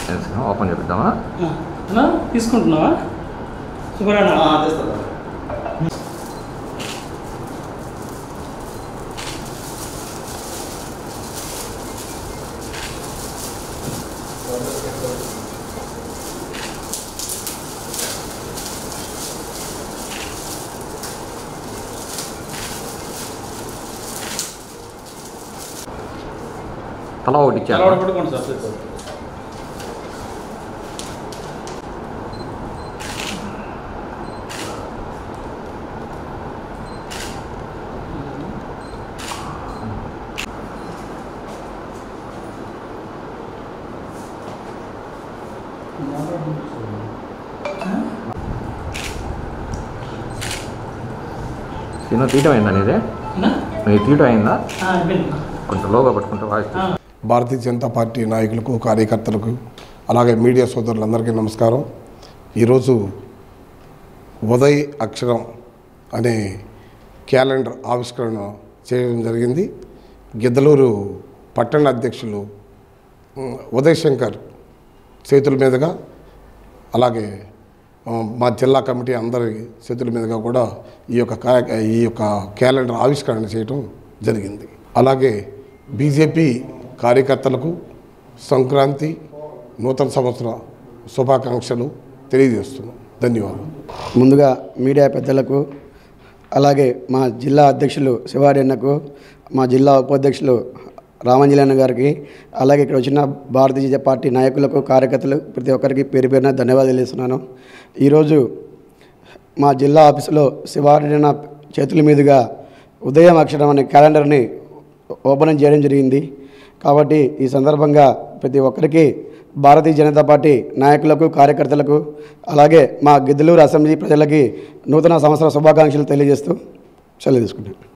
Open చేపిద్దామా అన్నా తీసుకుంటున్నావా శుభ్రానా తల ఒకటి ఇచ్చారు అలవాటు పట్టుకోండి సార్ సరిపోతుంది. చిన్న తీయటం అయిందా నీదే అన్నా? నీ తీయటం అయిందా ఆ, అయిపోయింది. కొంచెం లోగా పట్టుకుంటే వాయిస్ ఆ. భారతీయ జనతా పార్టీ నాయకులకు కార్యకర్తలకు అలాగే మీడియా సోదరులందరికీ నమస్కారం ఈరోజు ఉదయ్ అక్షరం అనే క్యాలెండర్ ఆవిష్కరణ చేయడం జరిగింది గిద్దలూరు పట్టణ అధ్యక్షులు ఉమ్, ఉదయ్ శంకర్ చేతుల మీదుగా అలాగే ఆ, మా జిల్లా కమిటీ అందరి చేతుల మీదుగా కూడా ఈ యొక్క కా- ఈ యొక్క క్యాలెండర్ ఆవిష్కరణ చేయడం జరిగింది అలాగే బీజేపీ కార్యకర్తలకు సంక్రాంతి నూతన సంవత్సర శుభాకాంక్షలు తెలియజేస్తున్నాం ధన్యవాదాలు ముందుగా మీడియా పెద్దలకు అలాగే మా జిల్లా అధ్యక్షులు శివారెన్నకు మా జిల్లా ఉపాధ్యక్షులు రామంజలన్న గారికి అలాగే ఇక్కడ వచ్చిన భారతీయ జనతా పార్టీ నాయకులకు కార్యకర్తలు ప్రతి ఒక్కరికి పేరు పేరున ధన్యవాదాలు తెలియజేస్తున్నాను ఈరోజు మా జిల్లా ఆఫీసులో శివారెన్న చేతుల మీదుగా ఉదయం అక్షరం అనే క్యాలెండర్ని ఓపెన్ చేయడం జరిగింది కాబట్టి ఈ సందర్భంగా ప్రతి ఒక్కరికి భారతీయ జనతా పార్టీ నాయకులకు కార్యకర్తలకు అలాగే మా గిద్దలూరు అసెంబ్లీ ప్రజలకి నూతన సంవత్సర శుభాకాంక్షలు తెలియజేస్తూ సెలవు తీసుకుంటాను